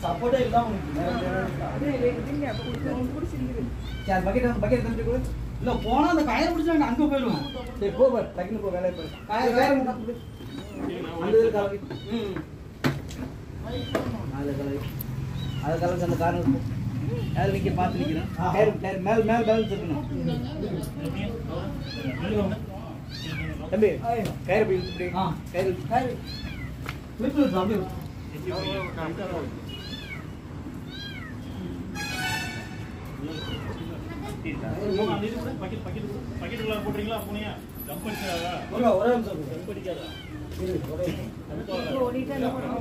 சப்போர்ட்டே இல்லாம சரி bucket bucket தம்பி கொடு இல்ல போனா அந்த கயிறு பிடிச்சாங்க அங்க போயிடுவேன் சரி போ பார் டக்குனு போ வேலையை பாரு கயிறு வேற கயிறு என்ன கொடு அந்த இது கலவி ம் அது கலவி அது கலந்து அந்த காரணம் போ மேல நிக்க பார்த்து நிக்கிறேன் ஆ. கயிறு கயிறு மேல மேல பேலன்ஸ் இருக்கணும் தம்பி கயிறு இப்படி இப்படி ஆ. கயிறு கயிறு விட்டு விட்டு அப்படியே விட்டு. ஒரே ஒரே நிமிஷம் இரு. இரு, ஒரே நிமிஷம்.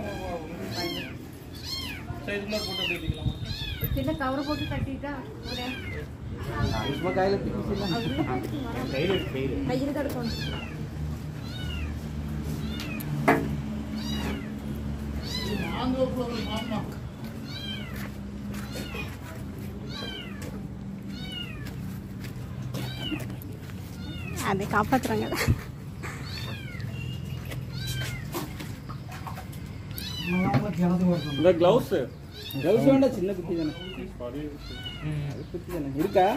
சின்ன கவர் போட்டு கட்டிட்டா ஒரு சும்மா கையில பிடிச்சிடலாம் கையில் கிடக்கும் அதை காப்பாத்துறாங்க நான் உனக்கு எனக்கு வரணும். இந்த கிளவுஸ் கிளவுஸ் வேண்டாம் சின்ன குட்டி தானே அது குட்டி தானே இருக்கா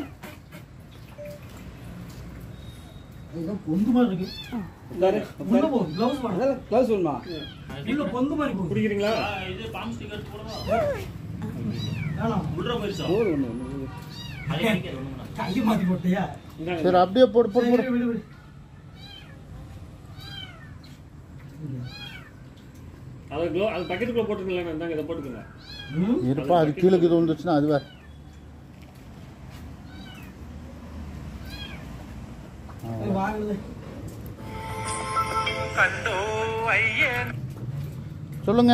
இதுதான் பொந்து மாதிரி இருக்கு உட்காரு உள்ள உட்காரு போ க்ளவுஸ் போடு அதெல்லாம் கிளவுஸ் வேணுமா இல்ல பொந்து மாதிரி போடு குடிக்கிறீங்களா வேணாம் போடு ஒன்று ஒன்று கையை மாத்தி போட்டியா இந்தாங்க. சரி அப்படியே போடு போடு போடு சரி, விடு விடு அது க்ளோ அது பக்கெட்டுக்குள்ள போட்டுருக்கீங்களா இந்தாங்க இதை போட்டுக்கோங்க ம் இருப்பா அது கீழே இது வந்துச்சுன்னா அது வேற சரி, வாங்குது சொல்லுங்க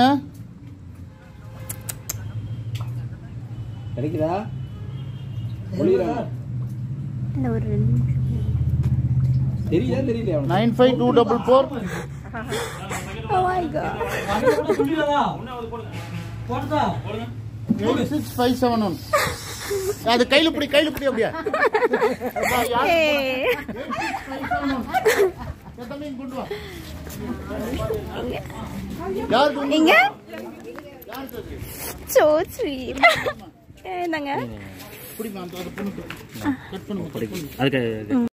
கிடைக்குதா ஒளிகிறாங்க இல்லை ஒரு ரெண்டு நிமிஷம் தெரியுதா தெரியலையா அவனுக்கு? Nine five two double four Oh my god. வாங்குது கூட சொல்லிடாதா போட்டுதா eight six five seven one அது கையில் பிடி கையில் பிடி அப்படியே Hey. கொண்டு வா யாருக்கு உங்க- இங்க யாருக்கு அது? so sweet என்னங்க பிடிமா அந்த அது பொண்ணுக்கு கட் பண்ணுங்க அதுக்கு